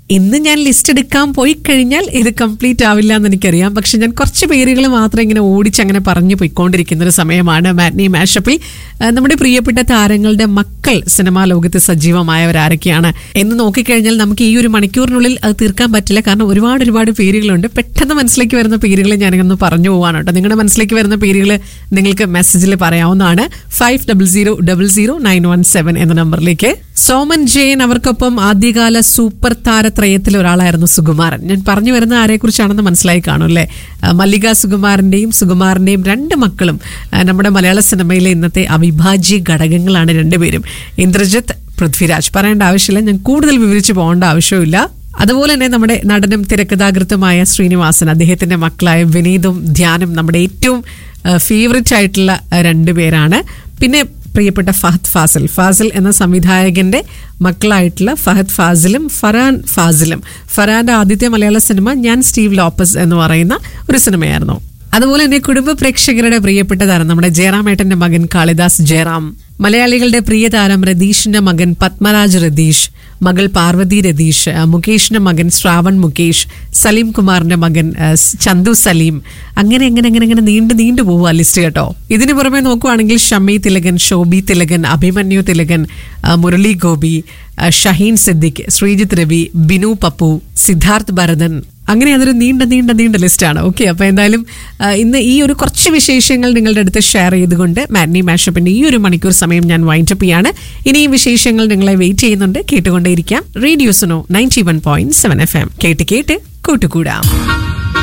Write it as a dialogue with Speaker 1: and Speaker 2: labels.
Speaker 1: ഇന്ന് ഞാൻ ലിസ്റ്റ് എടുക്കാൻ പോയി കഴിഞ്ഞാൽ ഇത് കംപ്ലീറ്റ് ആവില്ല എന്ന് എനിക്കറിയാം പക്ഷെ ഞാൻ കുറച്ച് പേരുകൾ മാത്രം ഇങ്ങനെ ഓടിച്ചങ്ങനെ പറഞ്ഞു പോയിക്കൊണ്ടിരിക്കുന്ന ഒരു സമയമാണ് മാറ്റ്നി മാഷപ്പിൽ ആ, നമ്മുടെ പ്രിയപ്പെട്ട താരങ്ങളുടെ മക്കൾ സിനിമാ ലോകത്ത് സജീവമായവരാരൊക്കെയാണ് എന്ന് നോക്കിക്കഴിഞ്ഞാൽ നമുക്ക് ഈ ഒരു മണിക്കൂറിനുള്ളിൽ അത് തീർക്കാൻ പറ്റില്ല കാരണം ഒരുപാട് ഒരുപാട് പേരുകളുണ്ട് പെട്ടെന്ന് മനസ്സിലേക്ക് വരുന്ന പേരുകൾ ഞാനിങ്ങനെ പറഞ്ഞു പോവാണ് കേട്ടോ നിങ്ങളുടെ മനസ്സിലേക്ക് വരുന്ന പേരുകൾ നിങ്ങൾക്ക് മെസ്സേജിൽ പറയാവുന്നതാണ് five double zero double zero nine one seven എന്ന നമ്പറിലേക്ക് സോമൻ ജയൻ അവർക്കൊപ്പം ആദ്യകാല സൂപ്പർ താരത്രയത്തിൽ ഒരാളായിരുന്നു സുകുമാരൻ ഞാൻ പറഞ്ഞു വരുന്ന ആരെക്കുറിച്ചാണെന്ന് മനസ്സിലായി കാണും അല്ലേ ആ, മല്ലിക സുകുമാരന്റെയും സുകുമാരന്റെയും രണ്ട് മക്കളും ആ, നമ്മുടെ മലയാള സിനിമയിലെ ഇന്നത്തെ അവിഭാജ്യ ഘടകങ്ങളാണ് രണ്ടുപേരും ഇന്ദ്രജിത്ത് പൃഥ്വിരാജ് പറയേണ്ട ആവശ്യമില്ല ഞാൻ കൂടുതൽ വിവരിച്ചു പോകേണ്ട ആവശ്യമില്ല അതുപോലെ തന്നെ നമ്മുടെ നടനും തിരക്കഥാകൃത്തുമായ ശ്രീനിവാസൻ അദ്ദേഹത്തിന്റെ മക്കളായ വിനീതും ധ്യാനും നമ്മുടെ ഏറ്റവും ഫേവററ്റ് ആയിട്ടുള്ള ആ, രണ്ടുപേരാണ് പിന്നെ പ്രിയപ്പെട്ട ഫഹദ് ഫാസിൽ ഫാസിൽ എന്ന സംവിധായകന്റെ മക്കളായിട്ടുള്ള ഫഹദ് ഫാസിലും ഫറാൻ ഫാസിലും ഫറാന്റെ ആദ്യത്തെ മലയാള സിനിമ ഞാൻ സ്റ്റീവ് ലോപ്പസ് എന്ന് പറയുന്ന ഒരു സിനിമയായിരുന്നു അതുപോലെ തന്നെ കുടുംബ പ്രേക്ഷകരുടെ പ്രിയപ്പെട്ട താരം നമ്മുടെ ജയറാമേട്ടന്റെ മകൻ കാളിദാസ് ജയറാം മലയാളികളുടെ പ്രിയ താരം രതീഷിന്റെ മകൻ പത്മരാജ് രതീഷ് മകൾ പാർവതി രതീഷ് ആ, മുകേഷിന്റെ മകൻ ശ്രാവൺ മുകേഷ് സലീം കുമാറിന്റെ മകൻ ആ, സ് ചന്തു സലീം അങ്ങനെ അങ്ങനെ അങ്ങനെ അങ്ങനെ നീണ്ടു നീണ്ടു പോവുക ലിസ്റ്റ് കേട്ടോ ഇതിന് പുറമെ നോക്കുവാണെങ്കിൽ ഷമി തിലകൻ ശോഭി തിലകൻ അഭിമന്യു തിലകൻ ആ, മുരളി ഗോപി ആ, ഷഹീൻ സിദ്ദിഖ് ശ്രീജിത്ത് രവി ബിനു പപ്പു സിദ്ധാർത്ഥ് ഭരതൻ അങ്ങനെ അതൊരു നീണ്ട നീണ്ട നീണ്ട ലിസ്റ്റാണ് ഓക്കെ അപ്പൊ എന്തായാലും ആ, ഇന്ന് ഈ ഒരു കുറച്ച് വിശേഷങ്ങൾ നിങ്ങളുടെ അടുത്ത് ഷെയർ ചെയ്തുകൊണ്ട് മാറ്റ്നി മാഷപ്പിന്റെ ഈ ഒരു മണിക്കൂർ സമയം ഞാൻ വൈൻഡപ്പ് ചെയ്യാണ് ഇനിയും വിശേഷങ്ങൾ നിങ്ങളെ വെയിറ്റ് ചെയ്യുന്നുണ്ട് കേട്ടുകൊണ്ടേയിരിക്കാം radio Suno ninety one point seven F M കേട്ട് കേട്ട് കൂട്ടുകൂടാം